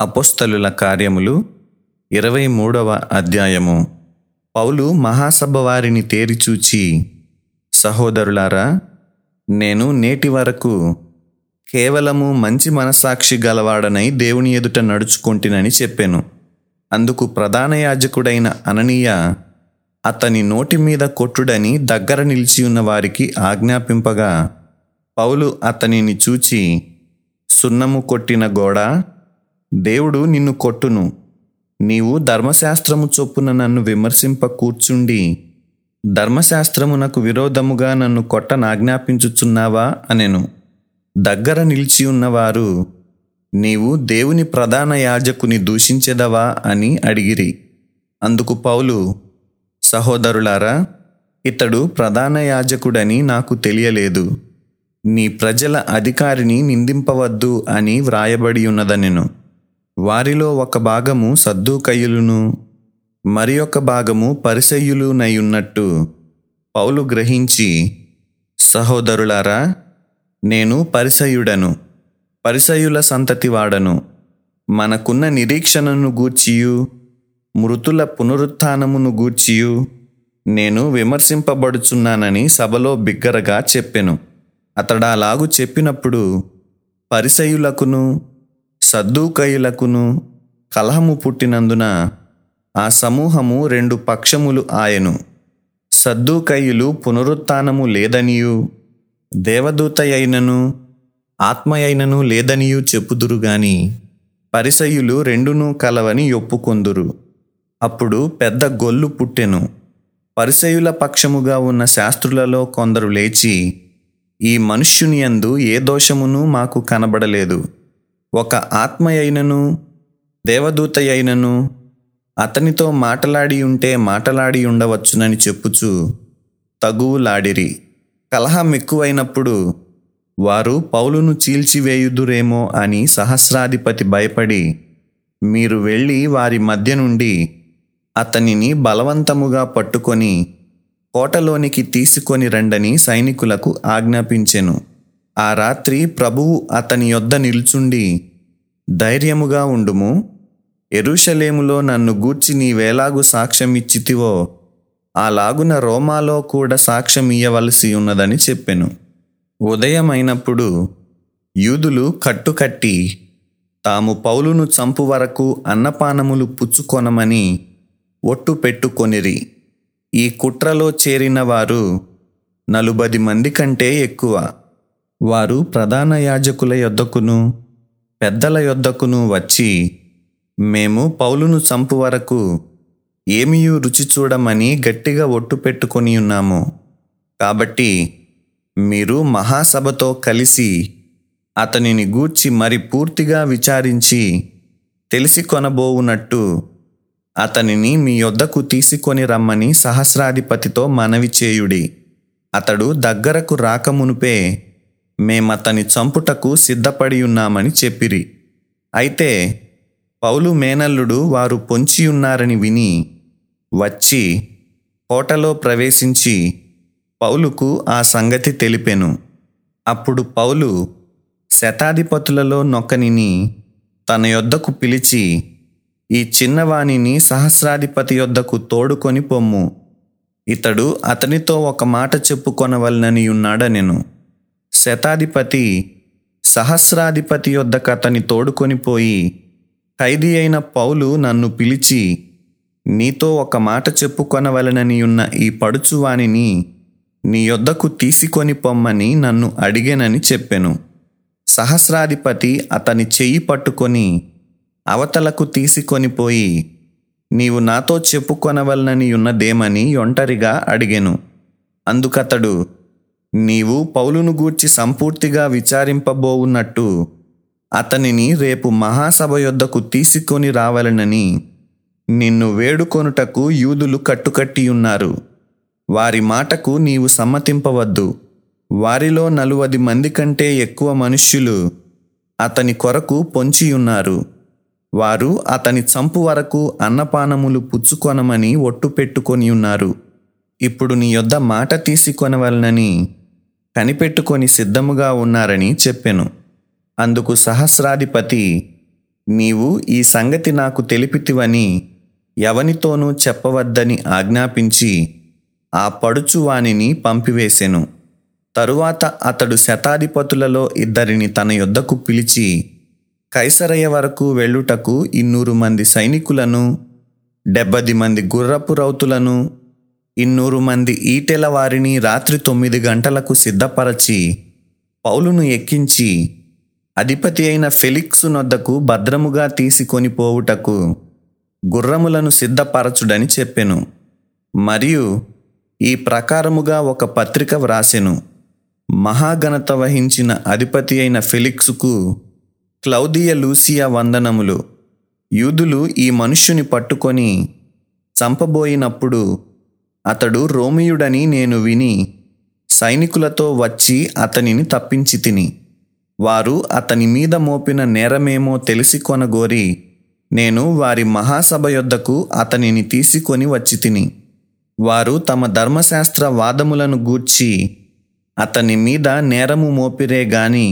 అపోస్తలుల కార్యములు ఇరవై మూడవ అధ్యాయము పౌలు మహాసభ వారిని తేరిచూచి సహోదరులారా నేను నేటి వరకు కేవలము మంచి మనసాక్షి గలవాడనై దేవుని ఎదుట నడుచుకొంటినని చెప్పాను అందుకు ప్రధాన యాజకుడైన అననీయ అతని నోటి మీద కొట్టుడని దగ్గర నిలిచి ఉన్న వారికి ఆజ్ఞాపింపగా పౌలు అతనిని చూచి సున్నము కొట్టిన గోడ దేవుడు నిన్ను కొట్టును నీవు ధర్మశాస్త్రము చొప్పున నన్ను విమర్శింప కూర్చుండి ధర్మశాస్త్రమునకు విరోధముగా నన్ను కొట్టనాజ్ఞాపించుచున్నావా అనెను దగ్గర నిలిచి ఉన్నవారు నీవు దేవుని ప్రధాన యాజకుని దూషించెదవా అని అడిగిరి అందుకు పౌలు సహోదరులారా ఇతడు ప్రధాన యాజకుడని నాకు తెలియలేదు నీ ప్రజల అధికారిని నిందింపవద్దు అని వ్రాయబడి ఉన్నదనెను వారిలో ఒక భాగము సద్దూకయ్యులును మరి ఒక భాగము పరిసయ్యులునయున్నట్టు పౌలు గ్రహించి సహోదరులారా నేను పరిసయుడను పరిసయుల సంతతి వాడను మనకున్న నిరీక్షణను గూర్చియు మృతుల పునరుత్థానమును గూర్చియు నేను విమర్శింపబడుచున్నానని సభలో బిగ్గరగా చెప్పెను అతడాలాగు చెప్పినప్పుడు పరిసయులకును సద్దూకయులకును కలహము పుట్టినందున ఆ సమూహము రెండు పక్షములు ఆయను సద్దూకయ్యులు పునరుత్థానము లేదనియు దేవదూత అయినను ఆత్మయైనను లేదనియు చెప్పుదురు గాని పరిసయులు రెండును కలవని ఒప్పుకొందురు అప్పుడు పెద్ద గొల్లు పుట్టెను పరిసయుల పక్షముగా ఉన్న శాస్త్రులలో కొందరు లేచి ఈ మనుష్యుని యందు ఏ దోషమును మాకు కనబడలేదు ఒక ఆత్మయైనను దేవదూత అయినను అతనితో మాటలాడి ఉంటే మాటలాడి ఉండవచ్చునని చెప్పుచు తగువులాడిరి కలహం ఎక్కువైనప్పుడు వారు పౌలును చీల్చివేయుదురేమో అని సహస్రాధిపతి భయపడి మీరు వెళ్ళి వారి మధ్య నుండి అతనిని బలవంతముగా పట్టుకొని కోటలోనికి తీసుకొని రండని సైనికులకు ఆజ్ఞాపించెను ఆ రాత్రి ప్రభువు అతని యొద్ద నిల్చుండి ధైర్యముగా ఉండుము ఎరుషలేములో నన్ను గూర్చి నీవేలాగు సాక్ష్యం ఇచ్చితివో అలాగున రోమాలో కూడా సాక్ష్యం ఇయ్యవలసి ఉన్నదని చెప్పెను ఉదయమైనప్పుడు యూదులు కట్టుకట్టి తాము పౌలును చంపు వరకు అన్నపానములు పుచ్చుకొనమని ఒట్టు పెట్టుకొనిరి ఈ కుట్రలో చేరిన వారు నలుబది మంది కంటే ఎక్కువ వారు ప్రధాన యాజకుల యొద్దకును పెద్దల యొద్దకును వచ్చి మేము పౌలును చంపు వరకు ఏమియూ రుచి చూడమని గట్టిగా ఒట్టు పెట్టుకొని ఉన్నాము కాబట్టి మీరు మహాసభతో కలిసి అతనిని గూర్చి మరి పూర్తిగా విచారించి తెలిసి కొనబోవునట్టు అతనిని మీ యొద్దకు తీసుకొని రమ్మని సహస్రాధిపతితో మనవి చేయుడి అతడు దగ్గరకు రాకమునుపే మేమతని చంపుటకు సిద్ధపడి ఉన్నామని చెప్పిరి అయితే పౌలు మేనల్లుడు వారు పొంచి ఉన్నారని విని వచ్చి కోటలో ప్రవేశించి పౌలుకు ఆ సంగతి తెలిపెను అప్పుడు పౌలు శతాధిపతులలో నొక్కనిని తన యొద్దకు పిలిచి ఈ చిన్నవాణిని సహస్రాధిపతి యొద్దకు తోడుకొని పొమ్ము ఇతడు అతనితో ఒక మాట చెప్పుకొనవలనని ఉన్నాడనెను శతాధిపతి సహస్రాధిపతి యొద్దకు అతని తోడుకొని పోయి ఖైదీ అయిన పౌలు నన్ను పిలిచి నీతో ఒక మాట చెప్పుకొనవలనని ఉన్న ఈ పడుచువానిని నీ యొద్దకు తీసుకొని పొమ్మని నన్ను అడిగెనని చెప్పెను సహస్రాధిపతి అతని చెయ్యి పట్టుకొని అవతలకు తీసుకొని పోయి నీవు నాతో చెప్పుకొనవలనని ఉన్నదేమని ఒంటరిగా అడిగెను అందుకతడు నీవు పౌలును గూర్చి సంపూర్తిగా విచారింపబోవున్నట్టు అతనిని రేపు మహాసభ యొద్దకు తీసుకొని రావాలనని నిన్ను వేడుకొనుటకు యూదులు కట్టుకట్టి ఉన్నారు వారి మాటకు నీవు సమ్మతింపవద్దు వారిలో నలువది మంది కంటే ఎక్కువ మనుష్యులు అతని కొరకు పొంచి ఉన్నారు వారు అతని చంపు వరకు అన్నపానములు పుచ్చుకొనమని ఒట్టు పెట్టుకొని ఉన్నారు ఇప్పుడు నీ యొద్ద మాట తీసుకొనవలనని కనిపెట్టుకొని సిద్ధముగా ఉన్నారని చెప్పెను అందుకు సహస్రాధిపతి నీవు ఈ సంగతి నాకు తెలిపితివని ఎవనితోనూ చెప్పవద్దని ఆజ్ఞాపించి ఆ పడుచు వానిని పంపివేసెను తరువాత అతడు శతాధిపతులలో ఇద్దరిని తన యొద్దకు పిలిచి కైసరయ్య వరకు వెళ్ళుటకు ఇన్నూరు మంది సైనికులను డెబ్బది మంది గుర్రపు రౌతులను ఇన్నూరు మంది ఈటెల వారిని రాత్రి తొమ్మిది గంటలకు సిద్ధపరచి పౌలును ఎక్కించి అధిపతి అయిన ఫెలిక్సు నొద్దకు భద్రముగా తీసుకొని పోవుటకు గుర్రములను సిద్ధపరచుడని చెప్పెను మరియు ఈ ప్రకారముగా ఒక పత్రిక వ్రాసెను మహాఘనత వహించిన అధిపతి అయిన ఫెలిక్సుకు క్లౌదియ లూసియా వందనములు యూదులు ఈ మనుష్యుని పట్టుకొని చంపబోయినప్పుడు అతడు రోమియుడని నేను విని సైనికులతో వచ్చి అతనిని తప్పించి తిని వారు అతని మీద మోపిన నేరమేమో తెలిసి కొనగోరి నేను వారి మహాసభ యొద్దకు అతనిని తీసుకొని వచ్చి తిని వారు తమ ధర్మశాస్త్ర వాదములను గూర్చి అతని మీద నేరము మోపిరే గాని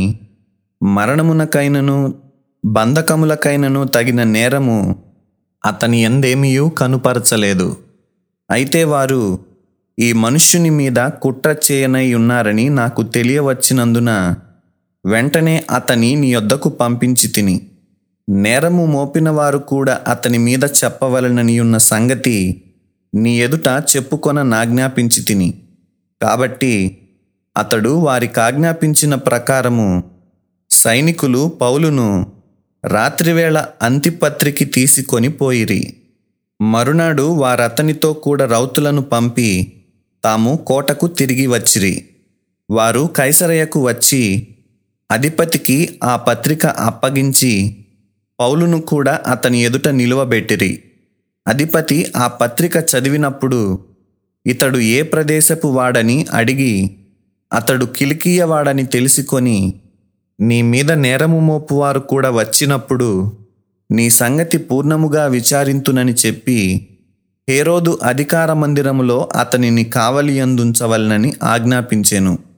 మరణమునకైనను బంధకములకైనను తగిన నేరము అతని ఎందేమియూ కనుపరచలేదు అయితే వారు ఈ మనుష్యుని మీద కుట్ర చేయనై ఉన్నారని నాకు తెలియవచ్చినందున వెంటనే అతని నీ యొద్దకు పంపించి తిని నేరము మోపిన వారు కూడా అతని మీద చెప్పవలనని ఉన్న సంగతి నీ ఎదుట చెప్పుకొన నాజ్ఞాపించి తిని కాబట్టి అతడు వారికి ఆజ్ఞాపించిన ప్రకారము సైనికులు పౌలును రాత్రివేళ అంతిపత్రికి తీసుకొని పోయిరి మరునాడు వారతనితో కూడా రౌతులను పంపి తాము కోటకు తిరిగి వచ్చిరి వారు కైసరయ్యకు వచ్చి అధిపతికి ఆ పత్రిక అప్పగించి పౌలును కూడా అతని ఎదుట నిలువబెట్టిరి అధిపతి ఆ పత్రిక చదివినప్పుడు ఇతడు ఏ ప్రదేశపు వాడని అడిగి అతడు కిలికీయ వాడని తెలుసుకొని నీ మీద నేరము మోపువారు కూడా వచ్చినప్పుడు నీ సంగతి పూర్ణముగా విచారింతునని చెప్పి హేరోదు అధికార మందిరములో అతనిని కావలి అందుంచవలనని ఆజ్ఞాపించెను